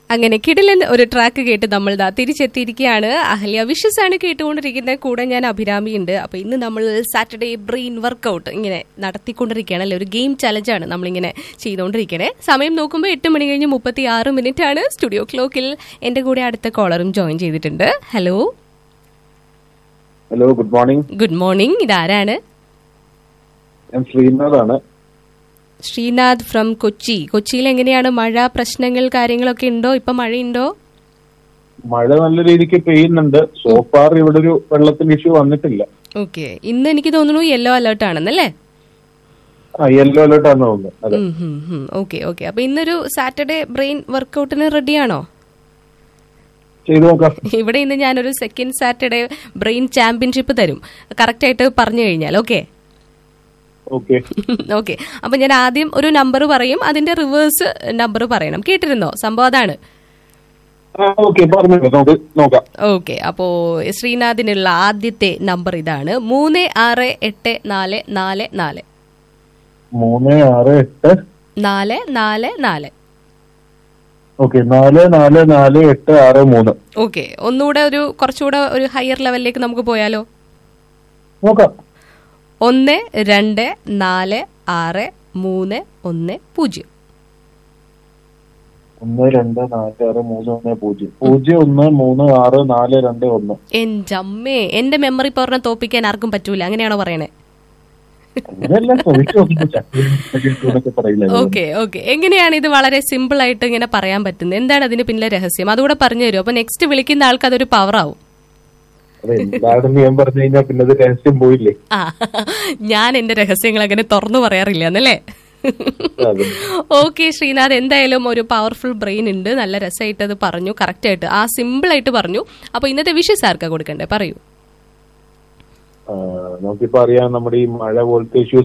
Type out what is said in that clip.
അങ്ങനെ കിടിലൻ ഒരു ട്രാക്ക് കേട്ട് നമ്മൾ ദാ തിരിച്ചെത്തിയിരിക്കുകയാണ് അഹല്യ വിഷസ് ആണ് കേട്ടുകൊണ്ടിരിക്കുന്നത് കൂടെ ഞാൻ അഭിരാമിയുണ്ട് അപ്പൊ ഇന്ന് നമ്മൾ സാറ്റർഡേ ബ്രെയിൻ വർക്കൗട്ട് ഇങ്ങനെ നടത്തിക്കൊണ്ടിരിക്കുകയാണ് അല്ലെ ഒരു ഗെയിം ചലഞ്ചാണ് നമ്മളിങ്ങനെ ചെയ്തുകൊണ്ടിരിക്കണേ സമയം നോക്കുമ്പോൾ എട്ട് മണി കഴിഞ്ഞ് മുപ്പത്തി ആറ് മിനിറ്റ് ആണ് സ്റ്റുഡിയോ ക്ലോക്കിൽ എന്റെ കൂടെ അടുത്ത കോളറും ജോയിൻ ചെയ്തിട്ടുണ്ട് hello hello good morning good morning ഇതാരാണ് ഞാൻ ശ്രീനാഥാണ് ശ്രീനാഥ് ഫ്രം കൊച്ചി കൊച്ചിയിൽ എങ്ങനെയാണ് മഴ പ്രശ്നങ്ങൾ കാര്യങ്ങളൊക്കെ ഉണ്ടോ ഇപ്പൊ മഴയുണ്ടോ മഴ നല്ല രീതിക്ക് പെയ്യുന്നുണ്ട് സോഫാർ ഇവിടെ ഒരു വെള്ളത്തിന്റെ ഇഷ്യൂ വന്നിട്ടില്ല ഓക്കെ ഇന്ന് എനിക്ക് തോന്നുന്നു യെല്ലോ അലേർട്ട് ആണെന്നല്ലേ ആ യെല്ലോ അലേർട്ട് ആണെന്ന് തോന്നുന്നു അതെ ഓക്കെ ഓക്കെ അപ്പൊ ഇന്നൊരു സാറ്റർഡേ ബ്രെയിൻ വർക്കൗട്ടിന് റെഡിയാണോ ചെയ്തു നോക്കാം ഇവിടെ ഇന്ന് ഞാനൊരു സെക്കൻഡ് സാറ്റർഡേ ബ്രെയിൻ ചാമ്പ്യൻഷിപ്പ് തരും കറക്റ്റ് ആയിട്ട് പറഞ്ഞു കഴിഞ്ഞാൽ ഓക്കെ ഓക്കെ ഓക്കെ അപ്പൊ ഞാൻ ആദ്യം ഒരു നമ്പർ പറയും അതിന്റെ റിവേഴ്സ് നമ്പർ പറയണം കേട്ടിരുന്നോ സംഭവം അതാണ് ആ ഓക്കെ പറഞ്ഞു നമുക്ക് നോക്കാം ഓക്കെ അപ്പോ ശ്രീനാഥിനുള്ള ആദ്യത്തെ നമ്പർ ഇതാണ് മൂന്ന് ആറ് എട്ട് നാല് നാല് നാല് മൂന്ന് ആറ് എട്ട് നാല് നാല് നാല് ഓക്കെ നാല് നാല് നാല് എട്ട് ആറ് മൂന്ന് ഓക്കെ ഒന്നുകൂടെ ഒരു കുറച്ചുകൂടെ ഒരു ഹയർ ലെവലിലേക്ക് നമുക്ക് പോയാലോ നോക്കാം ഒന്ന് രണ്ട് നാല് ആറ് മൂന്ന് ഒന്ന് പൂജ്യം ഒന്ന് രണ്ട് നാല് ആറ് മൂന്ന് ഒന്ന് പൂജ്യം പൂജ്യം ഒന്ന് മൂന്ന് ആറ് നാല് രണ്ട് ഒന്ന് എന്റെ അമ്മേ എന്റെ മെമ്മറി പവറിനെ തോപ്പിക്കാൻ ആർക്കും പറ്റൂല അങ്ങനെയാണോ പറയണേ അങ്ങനെയല്ല ശ്രമിച്ചു നോക്കുമ്പോ പറയില്ല ഓക്കെ ഓക്കെ എങ്ങനെയാണ് ഇത് വളരെ സിമ്പിൾ ആയിട്ട് ഇങ്ങനെ പറയാൻ പറ്റുന്നത് എന്താണ് അതിന് പിന്നിലെ രഹസ്യം അതുകൂടെ പറഞ്ഞു തരും അപ്പൊ നെക്സ്റ്റ് വിളിക്കുന്ന ആൾക്ക് അതൊരു പവർ ആവും അതെ എന്താണെന്ന് ഞാൻ പറഞ്ഞു കഴിഞ്ഞാൽ പിന്നെ അത് രഹസ്യം പോയില്ലേ ആ ഞാൻ എന്റെ രഹസ്യങ്ങൾ അങ്ങനെ തുറന്നു പറയാറില്ല എന്നല്ലേ അതെ ഓക്കെ ശ്രീനാഥ് എന്തായാലും ഒരു പവർഫുൾ ബ്രെയിൻ ഉണ്ട് നല്ല രസമായിട്ട് അത് പറഞ്ഞു കറക്റ്റ് ആയിട്ട് ആ സിമ്പിൾ ആയിട്ട് പറഞ്ഞു അപ്പൊ ഇന്നത്തെ വിഷസ് ആർക്കാ കൊടുക്കണ്ടേ പറയൂ ആ, നമുക്കിപ്പോ അറിയാം നമ്മുടെ ഈ മഴ പോലത്തെ ഇഷ്യൂസ്